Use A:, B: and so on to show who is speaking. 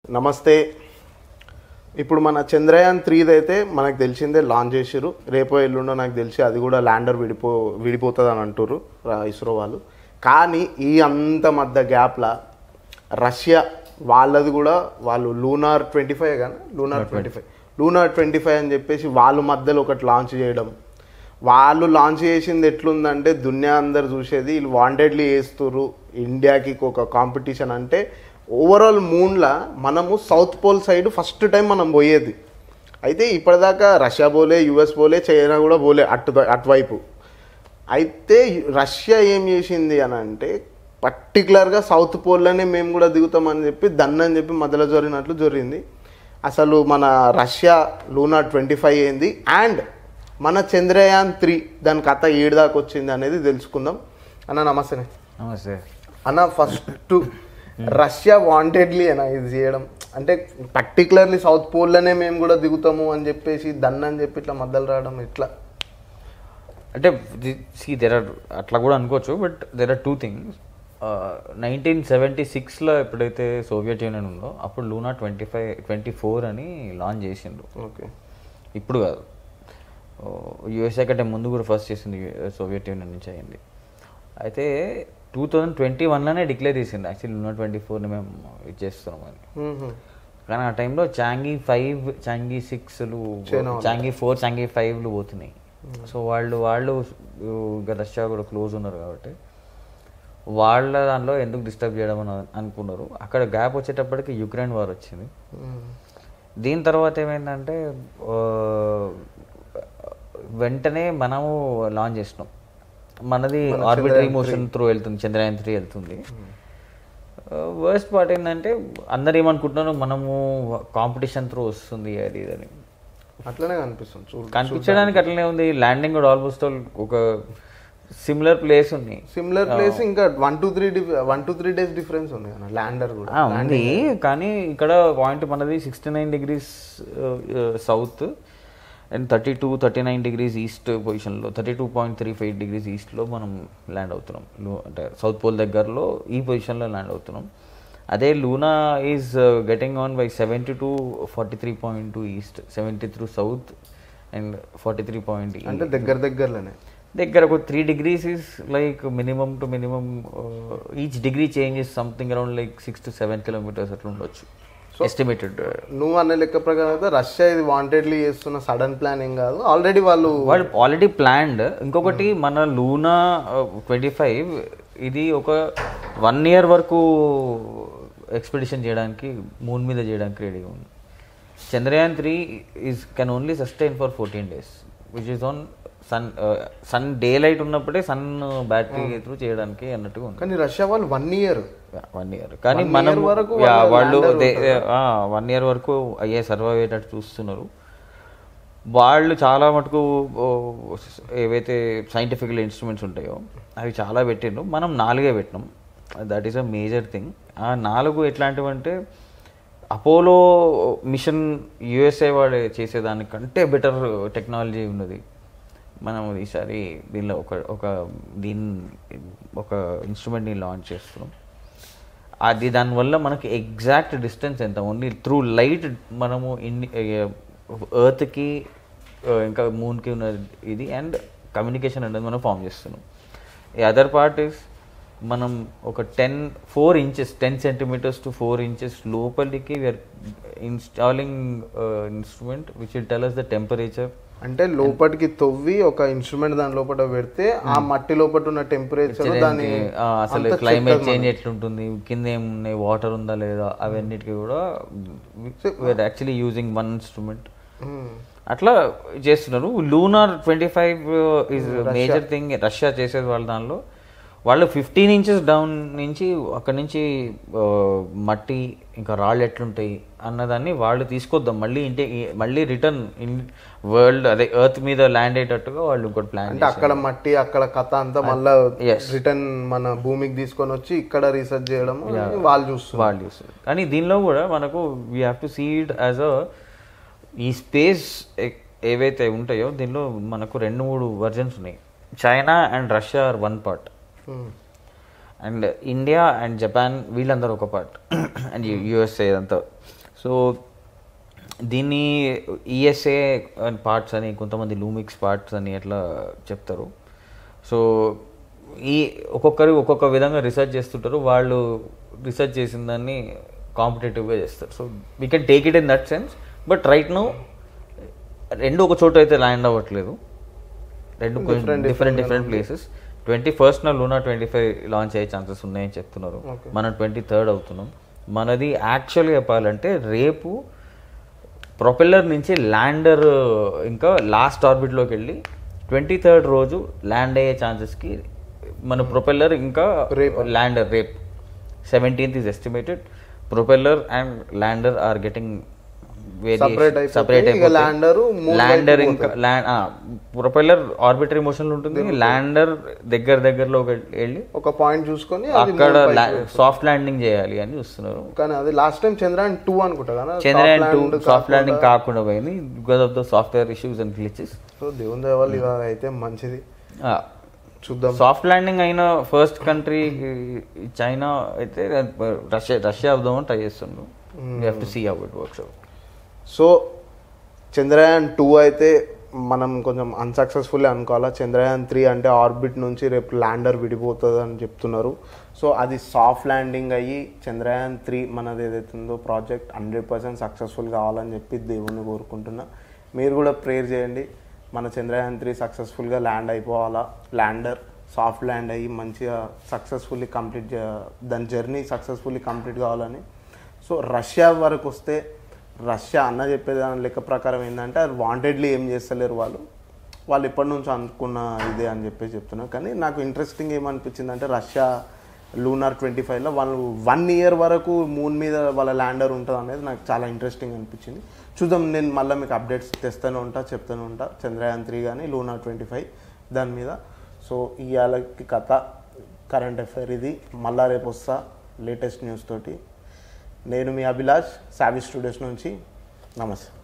A: నమస్తే ఇప్పుడు మన చంద్రయాన్ త్రీది అయితే మనకు తెలిసిందే లాంచ్ చేసిర్రు రేపో ఎల్లుండో నాకు తెలిసి అది కూడా ల్యాండర్ విడిపో విడిపోతుంది అని అంటారు ఇస్రో వాళ్ళు కానీ ఈ అంత మధ్య గ్యాప్లా రష్యా వాళ్ళది కూడా వాళ్ళు లూనార్ ట్వంటీ ఫైవ్ కానీ lunar twenty five lunar twenty five అని చెప్పేసి వాళ్ళు మధ్యలో ఒకటి లాంచ్ చేయడం వాళ్ళు లాంచ్ చేసింది ఎట్లుందంటే దునియా అందరు చూసేది వీళ్ళు వాంటెడ్లీ చేస్తుర్రు ఇండియాకి ఒక కాంపిటీషన్ అంటే ఓవరాల్ మూన్లా మనము south pole side first time మనం పోయేది అయితే ఇప్పటిదాకా రష్యా పోలే యుఎస్ పోలే చైనా కూడా పోలే అటు అటువైపు అయితే రష్యా ఏం చేసింది అని అంటే పర్టికులర్గా సౌత్ పోల్లోనే మేము కూడా దిగుతామని చెప్పి దన్నని చెప్పి మధ్యలో జరిగినట్లు జరిగింది అసలు మన రష్యా లూనా ట్వంటీ ఫైవ్ అయింది అండ్ మన చంద్రయాన్ త్రీ దాని కథ ఏడు దాకా వచ్చింది అనేది తెలుసుకుందాం అన్న నమస్తే
B: నమస్తే
A: అన్న ఫస్ట్ రష్యా వాంటెడ్లీ అన్న ఇది చేయడం అంటే పర్టికులర్లీ సౌత్ పోల్లోనే మేము కూడా దిగుతాము అని చెప్పేసి దన్ అని చెప్పి ఇట్లా మధ్యలో రావడం ఇట్లా
B: అంటే సి దెర్ ఆర్ అట్లా కూడా అనుకోవచ్చు but there are two things nineteen seventy సిక్స్లో ఎప్పుడైతే సోవియట్ యూనియన్ ఉందో అప్పుడు Luna twenty five twenty four అని లాంచ్ చేసిండ్రు
A: ఓకే
B: ఇప్పుడు కాదు యుఎస్ఏ కంటే ముందు కూడా ఫస్ట్ చేసింది సోవియట్ యూనియన్ నుంచి అయింది అయితే టూ థౌజండ్ ట్వంటీ వన్లోనే డిక్లేర్ చేసింది యాక్చువల్లీ లూనా ట్వంటీ ఫోర్ని మేము ఇది చేస్తున్నాం అని కానీ ఆ టైంలో చాంగీ ఫైవ్ చాంగీ సిక్స్లు చాంగీ ఫోర్ చాంగీ ఫైవ్లు పోతున్నాయి సో వాళ్ళు వాళ్ళు ఇంకా రష్యా కూడా క్లోజ్ ఉన్నారు కాబట్టి వాళ్ళ దానిలో ఎందుకు డిస్టర్బ్ చేయడం అని అనుకున్నారు అక్కడ గ్యాప్ వచ్చేటప్పటికి యుక్రెయిన్ వార్ వచ్చింది దీని తర్వాత ఏమైందంటే ఆ, వెంటనే మనము లాంచ్ చేసినాం మనది ఆర్బిటరీ మోషన్ త్రూ వెళ్తుంది చంద్రయాన్ త్రీ వెళ్తుంది వర్స్ట్ పార్ట్ ఏంటంటే అందరు ఏమనుకుంటున్నారు మనము కాంపిటీషన్ త్రూ వస్తుంది అది ఇది అని
A: అట్లనే కనిపిస్తుంది చూడు
B: కనిపించడానికి అట్లనే ఉంది ల్యాండింగ్ కూడా ఆల్మోస్ట్ ఒక సిమిలర్ ప్లేస్ ఉంది
A: సిమిలర్ ప్లేస్ ఇంకా one two three one two three days difference ఉంది కదా ల్యాండర్ కూడా
B: ఆ, ఉంది కానీ ఇక్కడ పాయింట్ మనది sixty nine degrees south and thirty two thirty nine degrees east పొజిషన్లో thirty two point three five degrees ఈస్ట్లో మనం ల్యాండ్ అవుతున్నాం లు- అంటే సౌత్ పోల్ దగ్గరలో ఈ పొజిషన్లో ల్యాండ్ అవుతున్నాం అదే Luna is getting on by seventy two forty three point two east seventy through south and forty three point
A: అంటే దగ్గర దగ్గరలోనే
B: దగ్గర ఒక three degrees is like minimum to minimum each degree change is something around like six to seven kilometers అట్లా ఉండొచ్చు estimated
A: నువ్వు అన్న లెక్క ప్రకారం అయితే రష్యా ఇది వాంటెడ్లీ చేస్తున్న సడన్ ప్లాన్ ఏం కాదు ఆల్రెడీ వాళ్ళు
B: వాళ్ళు ఆల్రెడీ ప్లాన్డ్ ఇంకొకటి మన లూనా ట్వంటీ ఫైవ్ ఇది ఒక వన్ ఇయర్ వరకు ఎక్స్పెడిషన్ చేయడానికి మూన్ మీద చేయడానికి రెడీగా ఉంది Chandrayaan three is can only sustain for fourteen days which is on sun sun day light ఉన్నప్పుడే సన్ బ్యాటరీ త్రూ చేయడానికి అన్నట్టుగా ఉంది
A: కానీ రష్యా వాళ్ళు వన్ ఇయర్
B: వన్ ఇయర్ కానీ
A: One
B: మనం
A: year వరకు
B: యా,
A: వాళ్ళ
B: వాళ్ళు
A: lander
B: వన్ ఇయర్ వరకు అయ్యే సర్వైవ్ అయ్యేటట్టు చూస్తున్నారు వాళ్ళు చాలా మటుకు ఓ, ఏవైతే సైంటిఫిక్ ఇన్స్ట్రుమెంట్స్ ఉంటాయో అవి చాలా పెట్టిండ్రు మనం నాలుగే పెట్టినాం that is a major thing ఆ నాలుగు ఎట్లాంటివి అంటే అపోలో మిషన్ యుఎస్ఏ వాడు చేసేదానికంటే బెటర్ టెక్నాలజీ ఉన్నది మనం ఈసారి దీనిలో ఒక ఒక దీని ఒక ఇన్స్ట్రుమెంట్ని లాంచ్ చేస్తున్నాం అది దానివల్ల మనకి ఎగ్జాక్ట్ డిస్టెన్స్ ఎంత ఓన్లీ త్రూ లైట్ మనము ఇన్ని ఎర్త్కి ఇంకా మూన్కి ఉన్న ఇది అండ్ కమ్యూనికేషన్ అనేది మనం ఫామ్ చేస్తున్నాం ఈ అదర్ పార్ట్ ఇస్ మనం ఒక ten four inches ten centimeters to four inches లోపలికి we're installing instrument which will tell us the temperature
A: అంటే లోపలికి తవ్వి ఒక ఇన్స్ట్రుమెంట్ దాని లోపల పెడితే ఆ మట్టి లోపల ఉన్న టెంపరేచర్ దాని
B: ఆ, అసలు
A: అంతా
B: క్లైమేట్
A: చెప్తాది
B: చేంజ్ ఎట్లుంటుంది కింద ఏమున్నాయి వాటర్ ఉందా లేదా అవన్నిటికీ కూడా were actually using one instrument
A: Hmm.
B: అట్లా చేస్తున్నారు lunar twenty five is major thing Russia చేసేది వాళ్ళ దానిలో వాళ్ళు ఫిఫ్టీన్ ఇంచెస్ డౌన్ నుంచి అక్కడ నుంచి ఆ, మట్టి ఇంకా రాళ్ళు ఎట్లుంటాయి అన్నదాన్ని వాళ్ళు తీసుకొద్దాం మళ్ళీ ఇంటి మళ్ళీ రిటర్న్ ఇన్ వరల్డ్ అదే ఎర్త్ మీద ల్యాండ్ అయ్యేటట్టుగా వాళ్ళు ఇంకోటి ప్లాన్
A: అంటే అక్కడ మట్టి అక్కడ కథ అంతా మళ్ళా
B: yes.
A: రిటర్న్ మన భూమికి తీసుకొని వచ్చి ఇక్కడ రీసెర్చ్ చేయడం వాళ్ళు చూస్తున్నారు
B: వాళ్ళు చూస్తారు కానీ దీనిలో కూడా మనకు we have to see it as a ఈ స్పేస్ ఏవైతే ఉంటాయో దీనిలో మనకు రెండు మూడు వర్జన్స్ ఉన్నాయి China and Russia are one part
A: Hmm.
B: And India and Japan వీళ్ళందరూ ఒక పార్ట్ అండ్ యుఎస్ఏ అంతా సో దీన్ని ఈఎస్ఏ పార్ట్స్ అని కొంతమంది లూమిక్స్ పార్ట్స్ అని ఎట్లా చెప్తారు సో ఈ ఒక్కొక్కరు ఒక్కొక్క విధంగా రీసెర్చ్ చేస్తుంటారు వాళ్ళు రీసెర్చ్ చేసిన దాన్ని కాంపిటేటివ్గా చేస్తారు so we can take it in that sense but right no రెండు ఒక చోట అయితే ల్యాండ్ అవ్వట్లేదు రెండు
A: Different,
B: different different places twenty first నా లూనా ట్వంటీ ఫైవ్ లాంచ్ అయ్యే ఛాన్సెస్ ఉన్నాయని చెప్తున్నారు
A: Okay.
B: మనం ట్వంటీ థర్డ్ అవుతున్నాం మనది యాక్చువల్గా చెప్పాలంటే రేపు ప్రొపెల్లర్ నుంచి ల్యాండర్ ఇంకా లాస్ట్ ఆర్బిట్లోకి వెళ్ళి ట్వంటీ థర్డ్ రోజు ల్యాండ్ అయ్యే ఛాన్సెస్కి మన ప్రొపెల్లర్ ఇంకా
A: రేపు.
B: ల్యాండర్ రేప్ seventeenth is estimated propeller and lander are getting
A: Separate అయిపోతే
B: సపరేట్
A: ఇక lander moon
B: ల్యాండర్
A: వైపు
B: ఇంకా ల్యాండ్ ప్రొపెల్లర్ ఆర్బిటరీ మోషన్ ఉంటుంది ల్యాండర్ దగ్గర దగ్గరలో వెళ్ళి
A: ఒక పాయింట్ చూసుకొని అది
B: అక్కడ
A: moon పైకి
B: సాఫ్ట్ ల్యాండింగ్ చేయాలి అని చూస్తున్నారు
A: కానీ అది లాస్ట్ టైం చంద్రయాన్ టూ అనుకుంటా కదా
B: Chandrayaan
A: Soft
B: to
A: land
B: soft landing
A: కాకుండా-
B: కాకుండా పోయింది because of the software issues and glitches
A: so దేవుని దయ వల్ల ఇవాళ అయితే మంచిది చూద్దాం
B: సాఫ్ట్ ల్యాండింగ్ అయిన ఫస్ట్ కంట్రీ చైనా అయితే రష్యా రష్యా అవుదామని ట్రై చేస్తుండ్రు you have to see how it works out
A: so Chandrayaan two అయితే మనం కొంచెం అన్సక్సెస్ఫుల్ అనుకోవాలా చంద్రయాన్ త్రీ అంటే ఆర్బిట్ నుంచి రేపు ల్యాండర్ విడిపోతుంది అని చెప్తున్నారు సో అది సాఫ్ట్ ల్యాండింగ్ అయ్యి చంద్రయాన్ త్రీ మనది ఏదైతే ఉందో ప్రాజెక్ట్ హండ్రెడ్ పర్సెంట్ సక్సెస్ఫుల్ కావాలని చెప్పి దేవుణ్ణి కోరుకుంటున్నా మీరు కూడా ప్రేయర్ చేయండి మన చంద్రయాన్ త్రీ సక్సెస్ఫుల్గా ల్యాండ్ అయిపోవాలా ల్యాండర్ సాఫ్ట్ ల్యాండ్ అయ్యి మంచిగా సక్సెస్ఫుల్లీ కంప్లీట్ దాని జర్నీ సక్సెస్ఫుల్లీ కంప్లీట్ కావాలని సో రష్యా వరకు వస్తే రష్యా అన్న చెప్పేది దాని లెక్క ప్రకారం ఏంటంటే అది వాంటెడ్లీ ఏం చేస్తలేరు వాళ్ళు వాళ్ళు ఎప్పటి నుంచో అనుకున్న ఇదే అని చెప్పేసి చెప్తున్నారు కానీ నాకు ఇంట్రెస్టింగ్ ఏమనిపించింది అంటే రష్యా లూనార్ ట్వంటీ ఫైవ్లో వాళ్ళు వన్ ఇయర్ వరకు మూన్ మీద వాళ్ళ ల్యాండర్ ఉంటుంది అనేది నాకు చాలా ఇంట్రెస్టింగ్ అనిపించింది చూద్దాం నేను మళ్ళీ మీకు అప్డేట్స్ తెస్తూనే ఉంటా చెప్తూనే ఉంటా చంద్రయాన్ త్రీ కానీ లూనార్ ట్వంటీ ఫైవ్ దాని మీద సో ఇవాళకి కథ కరెంట్ అఫైర్ ఇది మళ్ళా రేపు వస్తా లేటెస్ట్ న్యూస్ తోటి నేను మీ అభిలాష్ సావి స్టూడియోస్ నుంచి నమస్తే